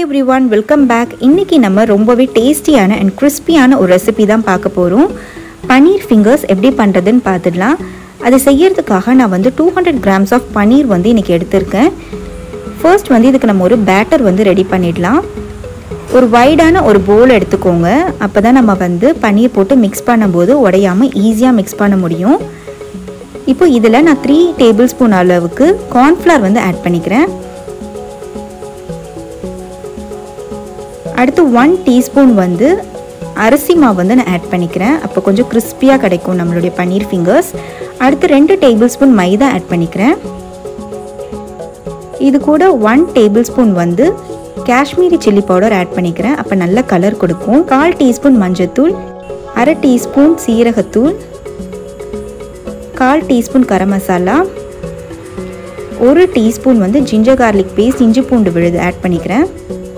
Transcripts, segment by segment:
every one welcome back இன்றைக்கி நம்ம ரொம்பவே டேஸ்டியான அண்ட் கிறிஸ்பியான ஒரு ரெசிபி தான் பார்க்க போகிறோம் பன்னீர் ஃபிங்கர்ஸ் எப்படி பண்ணுறதுன்னு பார்த்துடலாம் அதை செய்யறதுக்காக நான் வந்து two hundred grams of paneer வந்து இன்றைக்கி எடுத்திருக்கேன் ஃபர்ஸ்ட் வந்து இதுக்கு நம்ம ஒரு பேட்டர் வந்து ரெடி பண்ணிடலாம் ஒரு வைடான ஒரு போல் எடுத்துக்கோங்க அப்போ தான் நம்ம வந்து பன்னீர் போட்டு மிக்ஸ் பண்ணும்போது உடையாமல் ஈஸியாக மிக்ஸ் பண்ண முடியும் இப்போ இதில் நான் த்ரீ டேபிள் ஸ்பூன் அளவுக்கு கார்ன்ஃப்ளவர் வந்து ஆட் பண்ணிக்கிறேன் அடுத்து ஒன் டீஸ்பூன் வந்து அரிசி மாவு வந்து நான் ஆட் பண்ணிக்கிறேன் அப்போ கொஞ்சம் கிறிஸ்பியாக கிடைக்கும் நம்மளுடைய பன்னீர் ஃபிங்கர்ஸ் அடுத்து ரெண்டு டேபிள் ஸ்பூன் மைதா ஆட் பண்ணிக்கிறேன் இது கூட ஒன் டேபிள் ஸ்பூன் வந்து காஷ்மீரி சில்லி பவுடர் ஆட் பண்ணிக்கிறேன் அப்போ நல்ல கலர் கொடுக்கும் கால் டீஸ்பூன் மஞ்சத்தூள் அரை டீஸ்பூன் சீரகத்தூள் கால் டீஸ்பூன் கரம் மசாலா ஒரு டீஸ்பூன் வந்து ஜிஞ்சர் கார்லிக் பேஸ்ட் இஞ்சி பூண்டு விழுது ஆட் பண்ணிக்கிறேன்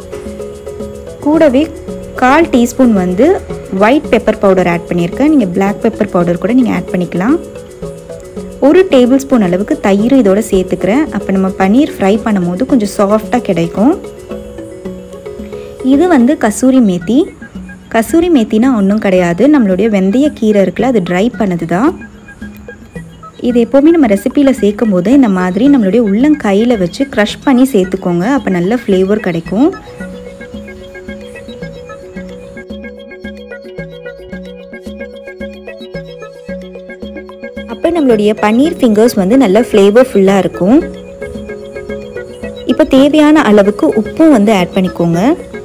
கூடவே கால் டீஸ்பூன் வந்து ஒயிட் பெப்பர் பவுடர் ஆட் பண்ணியிருக்கேன் நீங்கள் பிளாக் பெப்பர் பவுடர் கூட நீங்கள் ஆட் பண்ணிக்கலாம் ஒரு டேபிள் ஸ்பூன் அளவுக்கு தயிர் இதோட சேர்த்துக்கிறேன் அப்போ நம்ம பன்னீர் ஃப்ரை பண்ணும்போது கொஞ்சம் சாஃப்டாக கிடைக்கும் இது வந்து கசூரி மேத்தி கசூரி மேத்தினா ஒன்றும் கிடையாது நம்மளுடைய வெந்தய கீரை இருக்குல்ல அது ட்ரை பண்ணது தான் இது எப்போவுமே நம்ம ரெசிப்பியில் சேர்க்கும் போது இந்த மாதிரி நம்மளுடைய உள்ளங்கையில் வச்சு க்ரஷ் பண்ணி சேர்த்துக்கோங்க அப்போ நல்ல ஃப்ளேவர் கிடைக்கும் அப்போ நம்மளுடைய பன்னீர் ஃபிங்கர்ஸ் வந்து நல்ல ஃப்ளேவர்ஃபுல்லாக இருக்கும் இப்போ தேவையான அளவுக்கு உப்பும் வந்து ஆட் பண்ணிக்கோங்க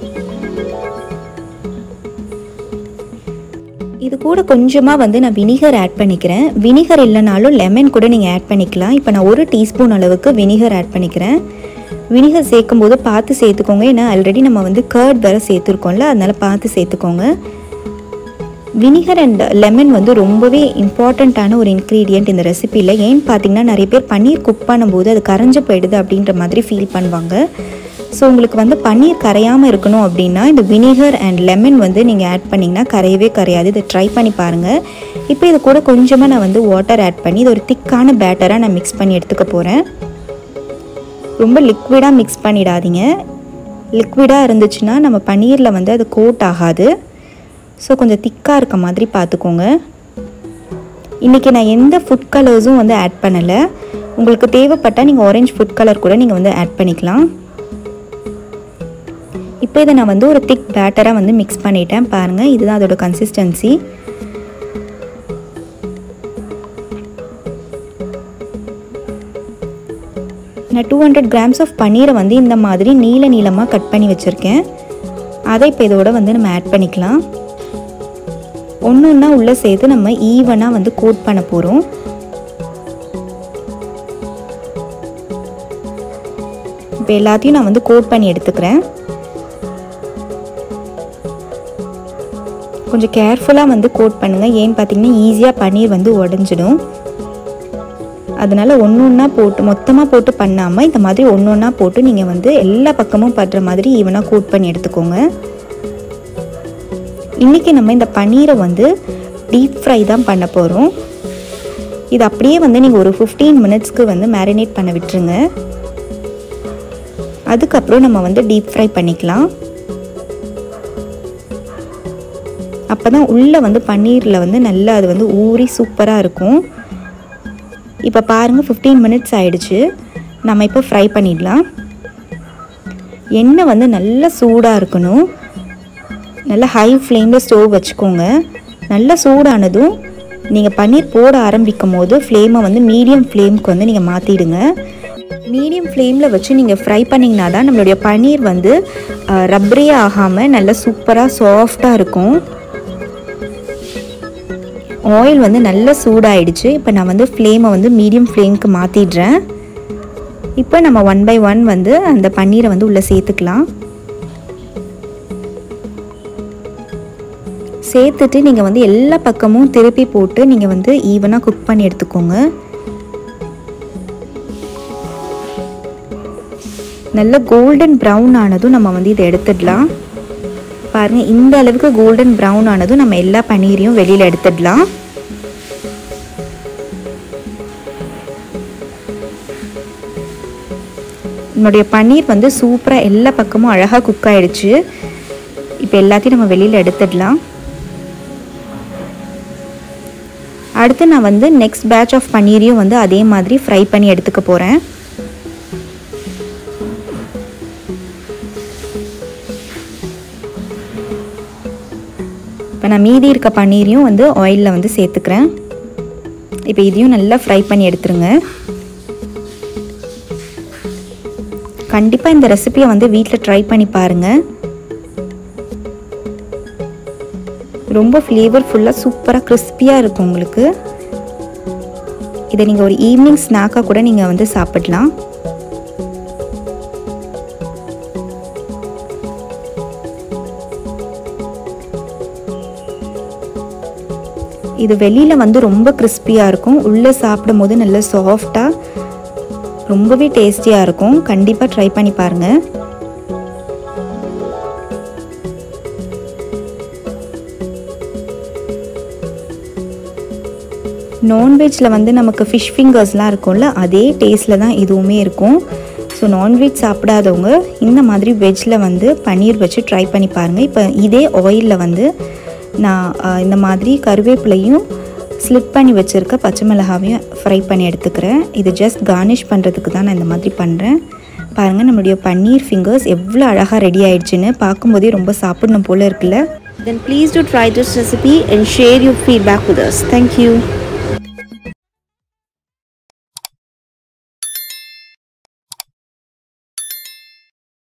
இது கூட கொஞ்சமாக வந்து நான் வினிகர் ஆட் பண்ணிக்கிறேன் வினிகர் இல்லைனாலும் லெமன் கூட நீங்கள் ஆட் பண்ணிக்கலாம் இப்போ நான் ஒரு டீஸ்பூன் அளவுக்கு வினிகர் ஆட் பண்ணிக்கிறேன் வினிகர் சேர்க்கும் போது பார்த்து சேர்த்துக்கோங்க ஏன்னா ஆல்ரெடி நம்ம வந்து கர்ட் வேறு சேர்த்துருக்கோம்ல அதனால் பார்த்து சேர்த்துக்கோங்க வினிகர் அண்ட் லெமன் வந்து ரொம்பவே இம்பார்ட்டண்ட்டான ஒரு இன்க்ரீடியண்ட் இந்த ரெசிப்பியில் ஏன்னு பார்த்தீங்கன்னா நிறைய பேர் பன்னீர் குக் பண்ணும்போது அது கரைஞ்சு போயிடுது அப்படின்ற மாதிரி ஃபீல் பண்ணுவாங்க ஸோ உங்களுக்கு வந்து பன்னீர் கரையாமல் இருக்கணும் அப்படின்னா இந்த வினிகர் அண்ட் லெமன் வந்து நீங்கள் ஆட் பண்ணிங்கன்னா கரையவே கரையாது இதை ட்ரை பண்ணி பாருங்கள் இப்போ இது கூட கொஞ்சமாக நான் வந்து வாட்டர் ஆட் பண்ணி இது ஒரு திக்கான பேட்டராக நான் மிக்ஸ் பண்ணி எடுத்துக்க போகிறேன் ரொம்ப லிக்விடாக மிக்ஸ் பண்ணிடாதீங்க லிக்விடாக இருந்துச்சுன்னா நம்ம பன்னீரில் வந்து அது கோட் ஆகாது ஸோ கொஞ்சம் திக்காக இருக்க மாதிரி பார்த்துக்கோங்க இன்றைக்கி நான் எந்த ஃபுட் கலர்ஸும் வந்து ஆட் பண்ணலை உங்களுக்கு தேவைப்பட்டால் நீங்கள் ஆரஞ்ச் ஃபுட் கலர் கூட நீங்கள் வந்து ஆட் பண்ணிக்கலாம் இப்போ இதை நான் வந்து ஒரு திக் பேட்டராக வந்து மிக்ஸ் பண்ணிட்டேன் பாருங்கள் இதுதான் அதோட கன்சிஸ்டன்சி நான் டூ ஹண்ட்ரட் கிராம்ஸ் ஆஃப் பன்னீரை வந்து இந்த மாதிரி நீல நீளமாக கட் பண்ணி வச்சுருக்கேன் அதை இப்போ இதோட வந்து நம்ம ஆட் பண்ணிக்கலாம் ஒன்று ஒன்றா உள்ளே சேர்த்து நம்ம ஈவனாக வந்து கோட் பண்ண போகிறோம் இப்போ எல்லாத்தையும் நான் வந்து கோட் பண்ணி எடுத்துக்கிறேன் கொஞ்சம் கேர்ஃபுல்லாக வந்து கோட் பண்ணுங்கள் ஏன்னு பார்த்தீங்கன்னா ஈஸியாக பன்னீர் வந்து உடஞ்சிடும் அதனால் ஒன்று ஒன்றா போட்டு மொத்தமாக போட்டு பண்ணாமல் இந்த மாதிரி ஒன்று ஒன்றா போட்டு நீங்கள் வந்து எல்லா பக்கமும் படுற மாதிரி ஈவனாக கோட் பண்ணி எடுத்துக்கோங்க இன்றைக்கி நம்ம இந்த பன்னீரை வந்து டீப் ஃப்ரை தான் பண்ண போகிறோம் இது அப்படியே வந்து நீங்கள் ஒரு ஃபிஃப்டீன் மினிட்ஸ்க்கு வந்து மேரினேட் பண்ண விட்டுருங்க அதுக்கப்புறம் நம்ம வந்து டீப் ஃப்ரை பண்ணிக்கலாம் அப்போ தான் உள்ளே வந்து பன்னீரில் வந்து நல்லா அது வந்து ஊறி சூப்பராக இருக்கும் இப்போ பாருங்கள் ஃபிஃப்டீன் மினிட்ஸ் ஆயிடுச்சு நம்ம இப்போ ஃப்ரை பண்ணிடலாம் எண்ணெய் வந்து நல்லா சூடாக இருக்கணும் நல்லா ஹை ஃப்ளேமில் ஸ்டோவ் வச்சுக்கோங்க நல்லா சூடானதும் நீங்கள் பன்னீர் போட ஆரம்பிக்கும் போது ஃப்ளேமை வந்து மீடியம் ஃப்ளேமுக்கு வந்து நீங்கள் மாற்றிடுங்க மீடியம் ஃப்ளேமில் வச்சு நீங்கள் ஃப்ரை பண்ணிங்கன்னா தான் நம்மளுடைய பன்னீர் வந்து ரப்பரே ஆகாமல் நல்லா சூப்பராக சாஃப்டாக இருக்கும் ஆயில் வந்து நல்லா சூடாயிடுச்சு இப்போ நான் வந்து ஃப்ளேமை வந்து மீடியம் ஃப்ளேமுக்கு மாற்றிடுறேன் இப்போ நம்ம ஒன் பை ஒன் வந்து அந்த பன்னீரை வந்து உள்ளே சேர்த்துக்கலாம் சேர்த்துட்டு நீங்கள் வந்து எல்லா பக்கமும் திருப்பி போட்டு நீங்கள் வந்து ஈவனாக குக் பண்ணி எடுத்துக்கோங்க நல்ல கோல்டன் ப்ரௌன் ஆனதும் நம்ம வந்து இதை எடுத்துடலாம் பாருங்கள் இந்த அளவுக்கு கோல்டன் ப்ரௌன் ஆனதும் நம்ம எல்லா பன்னீரையும் வெளியில் எடுத்துடலாம் நம்மளுடைய பன்னீர் வந்து சூப்பராக எல்லா பக்கமும் அழகாக குக் ஆயிடுச்சு இப்போ எல்லாத்தையும் நம்ம வெளியில் எடுத்துடலாம் அடுத்து நான் வந்து நெக்ஸ்ட் பேட்ச் ஆஃப் பன்னீரையும் வந்து அதே மாதிரி ஃப்ரை பண்ணி எடுத்துக்க போகிறேன் இப்போ நான் மீதி இருக்க பன்னீரையும் வந்து ஆயிலில் வந்து சேர்த்துக்கிறேன் இப்போ இதையும் நல்லா ஃப்ரை பண்ணி எடுத்துருங்க கண்டிப்பாக இந்த ரெசிபியை வந்து வீட்டில் ட்ரை பண்ணி பாருங்கள் ரொம்ப ஃப்ளேவர்ஃபுல்லாக சூப்பராக கிறிஸ்பியாக இருக்கும் உங்களுக்கு இதை நீங்கள் ஒரு ஈவினிங் ஸ்நாக்காக கூட நீங்கள் வந்து சாப்பிடலாம் இது வெளியில் வந்து ரொம்ப கிறிஸ்பியாக இருக்கும் உள்ளே சாப்பிடும் போது நல்ல சாஃப்டாக ரொம்பவே டேஸ்டியாக இருக்கும் கண்டிப்பாக ட்ரை பண்ணி பாருங்கள் நான்வெஜ்ஜில் வந்து நமக்கு ஃபிஷ் ஃபிங்கர்ஸ்லாம் இருக்கும்ல அதே டேஸ்ட்டில் தான் இதுவுமே இருக்கும் ஸோ நான்வெஜ் சாப்பிடாதவங்க இந்த மாதிரி வெஜ்ஜில் வந்து பன்னீர் வச்சு ட்ரை பண்ணி பாருங்கள் இப்போ இதே ஆயிலில் வந்து நான் அஹ், இந்த மாதிரி கருவேப்பிலையும் ஸ்லிட் பண்ணி வச்சுருக்க பச்சை மிளகாவையும் ஃப்ரை பண்ணி எடுத்துக்கிறேன் இது ஜஸ்ட் கார்னிஷ் பண்ணுறதுக்கு தான் நான் இந்த மாதிரி பண்ணுறேன் பாருங்கள் நம்மளுடைய பன்னீர் ஃபிங்கர்ஸ் எவ்வளோ அழகாக ரெடி ஆயிடுச்சுன்னு பார்க்கும்போதே ரொம்ப சாப்பிடணும் போல் இருக்குல்ல then please do try this recipe and share your feedback with us thank you